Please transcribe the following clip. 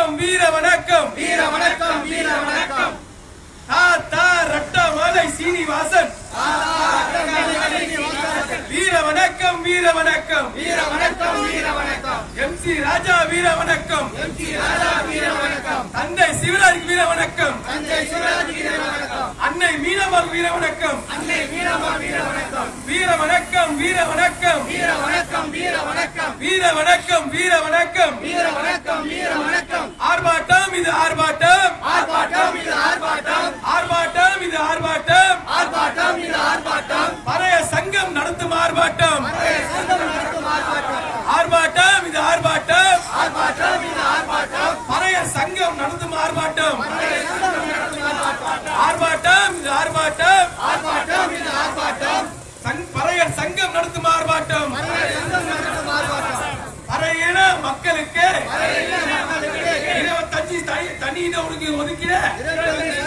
வணக்கம் வீர வணக்கம் வீர வணக்கம் வீர வணக்கம் தாத்தா ரட்டமலை சீனிவாசன் வீர வணக்கம் வீர வணக்கம் வீர வணக்கம் வீர வணக்கம் எம் சி ராஜா வீர வணக்கம் எம் சி ராஜா வீர வணக்கம் தந்தை சிவராஜ் வீர வணக்கம் தஞ்சை சிவராஜ் வீர வணக்கம் அன்னை மீனம்மாள் வீர வணக்கம் அன்னை வீரமா வீர வணக்கம் வீர வணக்கம் வீர வணக்கம் வீர வணக்கம் வீர வணக்கம் வீர வணக்கம் வீர வணக்கம் வீர வணக்கம் வீர வணக்கம் ஆர்ப்பாட்டம் இது ஆர்ப்பாட்டம் ஆர்ப்பாட்டம் இது ஆர்ப்பாட்டம் ஆர்ப்பாட்டம் இது ஆர்ப்பாட்டம் ஆர்ப்பாட்டம் இது ஆர்ப்பாட்டம் பழைய சங்கம் நடத்தும் ஆர்ப்பாட்டம் சங்கம் நடத்தும் ஆர்ப்பாட்டம் ஆர்ப்பாட்டம் இது ஆர்ப்பாட்டம் ஆர்ப்பாட்டம் இது ஆர்ப்பாட்டம் பழைய சங்கம் நடத்தும் ஆர்ப்பாட்டம் சங்கம் நடத்தும் ஆர்ப்பாட்டம் ஆர்ப்பாட்டம் இது ஆர்ப்பாட்டம் ஆர்ப்பாட்டம் இது ஆர்ப்பாட்டம் சங்- பழைய சங்கம் நடத்தும் ஆர்ப்பாட்டம் சங்கம் நடத்தும் ஆர்ப்பாட்டம் பழையின மக்களுக்கு மக்களுக்கு இருபத்தஞ்சு தனி தனி இட ஒதுக்கி ஒதுக்கிற இருபத்தஞ்சு